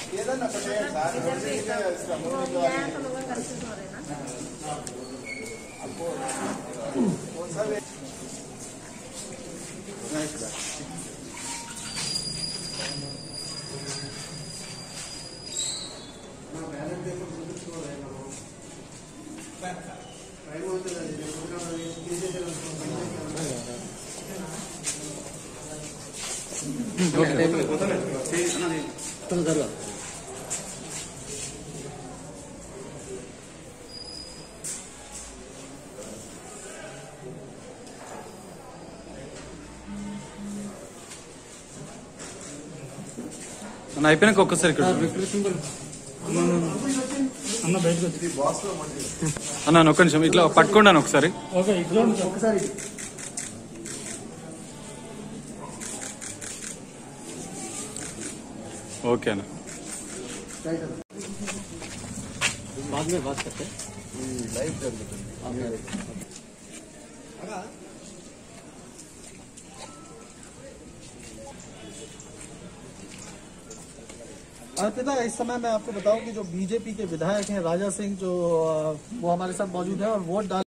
ఏదన్నా ఒకటే సార్ वो यहाँ तो लोग कंफ्यूज हो रहे हैं ना कौन सा वे- Nice back. అన్న అయిపోయినాక ఒక్కసారి ఇక్కడ అన్న బయటకు వచ్చి అన్న అన్న, ఒక్క నిమిషం ఇట్లా పట్టుకోండి అన్న ఒకసారి ఓకే ఇట్లా ఒకసారి ఓకే అన్న बाद में बात करते हैं లైవ్ జరుగుతుంది अर्पिता इस समय मैं आपको बताऊं कि जो बीजेपी के विधायक हैं राजा सिंह जो अ, वो हमारे साथ मौजूद है और वोट डाल